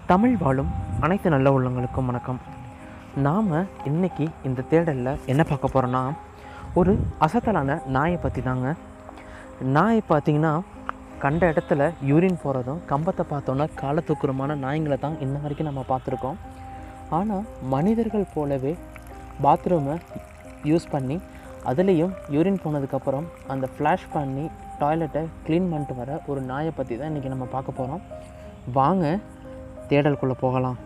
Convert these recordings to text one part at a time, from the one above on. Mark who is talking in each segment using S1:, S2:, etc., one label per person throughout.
S1: தமிழ் வாழும் அனைத்து நல்ல உள்ளங்களுக்கும் வணக்கம் நாம் இன்னைக்கு இந்த தேடலில் என்ன பார்க்க போகிறோன்னா ஒரு அசத்தலான நாயை பற்றி தாங்க நாயை பார்த்தீங்கன்னா கண்ட இடத்துல யூரின் போகிறதும் கம்பத்தை பார்த்தோன்னா காலை தூக்குறமான நாய்ங்களை தான் இன்ன வரைக்கும் நம்ம பார்த்துருக்கோம் ஆனால் மனிதர்கள் போலவே பாத்ரூமை யூஸ் பண்ணி அதுலேயும் யூரின் போனதுக்கப்புறம் அந்த ஃப்ளாஷ் பண்ணி டாய்லெட்டை க்ளீன் பண்ணிட்டு வர ஒரு நாயை பற்றி தான் இன்றைக்கி நம்ம பார்க்க போகிறோம் வாங்க தேடலுக்குள்ளே போகலாம்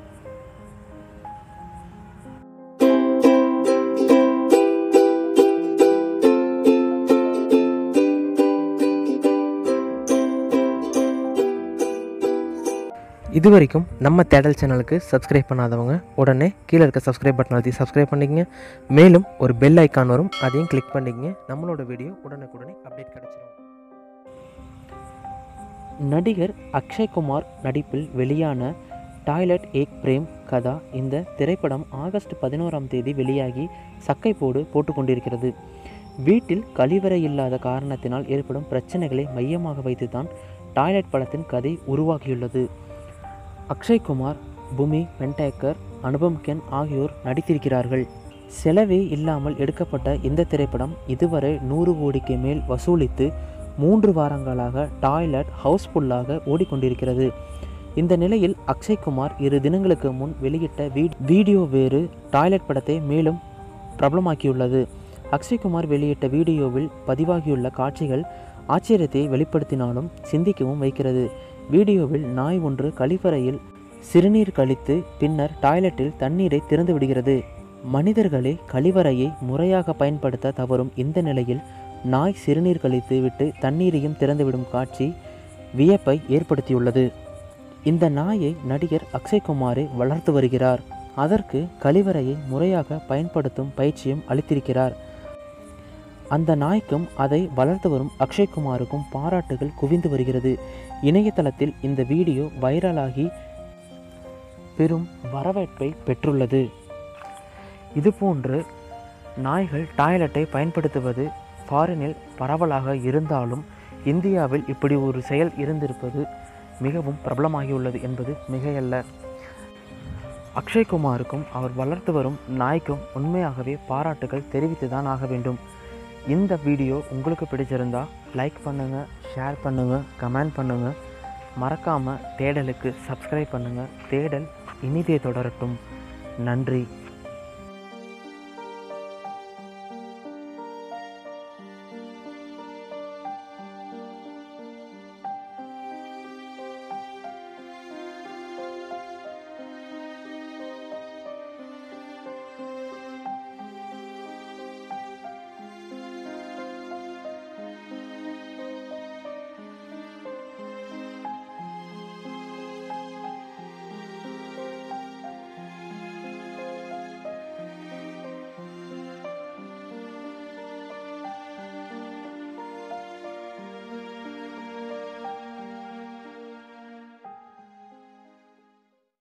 S1: இது வரைக்கும் நம்ம தேடல் சேனலுக்கு சப்ஸ்கிரைப் பண்ணாதவங்க உடனே கீழே இருக்க சப்ஸ்கிரைப் பட்டன் அழுத்தி சப்ஸ்கிரைப் பண்ணிக்கங்க மேலும் ஒரு பெல் ஐக்கான் வரும் அதையும் கிளிக் பண்ணிக்கங்க நம்மளோட வீடியோ உடனுக்குடனே அப்டேட் கிடைச்சிடும் நடிகர் அக்ஷய்குமார் நடிப்பில் வெளியான டாய்லெட் ஏக் பிரேம் கதா இந்த திரைப்படம் ஆகஸ்ட் பதினோராம் தேதி வெளியாகி சக்கை போடு போட்டு கொண்டிருக்கிறது வீட்டில் கழிவறை இல்லாத காரணத்தினால் ஏற்படும் பிரச்சனைகளை மையமாக வைத்துதான் டாய்லெட் படத்தின் கதை உருவாகியுள்ளது அக்ஷய்குமார் பூமி பென்டேக்கர் அனுபம் கென் ஆகியோர் நடித்திருக்கிறார்கள் செலவே இல்லாமல் எடுக்கப்பட்ட இந்த திரைப்படம் இதுவரை நூறு கோடிக்கு மேல் வசூலித்து மூன்று வாரங்களாக டாய்லெட் ஹவுஸ்ஃபுல்லாக ஓடிக்கொண்டிருக்கிறது இந்த நிலையில் அக்ஷய்குமார் இரு தினங்களுக்கு முன் வெளியிட்ட வீ- வீடியோ வேறு டாய்லெட் படத்தை மேலும் பிரபலமாக்கியுள்ளது அக்ஷய்குமார் வெளியிட்ட வீடியோவில் பதிவாகியுள்ள காட்சிகள் ஆச்சரியத்தை வெளிப்படுத்தினாலும் சிந்திக்கவும் வைக்கிறது வீடியோவில் நாய் ஒன்று கழிப்பறையில் சிறுநீர் கழித்து பின்னர் டாய்லெட்டில் தண்ணீரை திறந்து விடுகிறது மனிதர்களே கழிவறையை முறையாக பயன்படுத்த தவறும் இந்த நிலையில் நாய் சிறுநீர் கழித்து விட்டு தண்ணீரையும் திறந்துவிடும் காட்சி வியப்பை ஏற்படுத்தியுள்ளது இந்த நாயை நடிகர் அக்ஷய்குமாரே வளர்த்து வருகிறார் அதற்கு கழிவறையை முறையாக பயன்படுத்தும் பயிற்சியும் அளித்திருக்கிறார் அந்த நாய்க்கும் அதை வளர்த்து வரும் அக்ஷய்குமாருக்கும் பாராட்டுகள் குவிந்து வருகிறது இணையதளத்தில் இந்த வீடியோ வைரலாகி பெரும் வரவேற்பை பெற்றுள்ளது இதுபோன்று நாய்கள் டாய்லெட்டை பயன்படுத்துவது ஃபாரினில் பரவலாக இருந்தாலும் இந்தியாவில் இப்படி ஒரு செயல் இருந்திருப்பது மிகவும் பிரபலமாகியுள்ளது என்பது மிகையல்ல அக்ஷய்குமாருக்கும் அவர் வளர்த்து வரும் நாய்க்கும் உண்மையாகவே பாராட்டுகள் தெரிவித்து தான் ஆக வேண்டும் இந்த வீடியோ உங்களுக்கு பிடிச்சிருந்தா லைக் பண்ணுங்கள் ஷேர் பண்ணுங்கள் கமெண்ட் பண்ணுங்கள் மறக்காமல் தேடலுக்கு சப்ஸ்கிரைப் பண்ணுங்கள் தேடல் இனிதே தொடரட்டும் நன்றி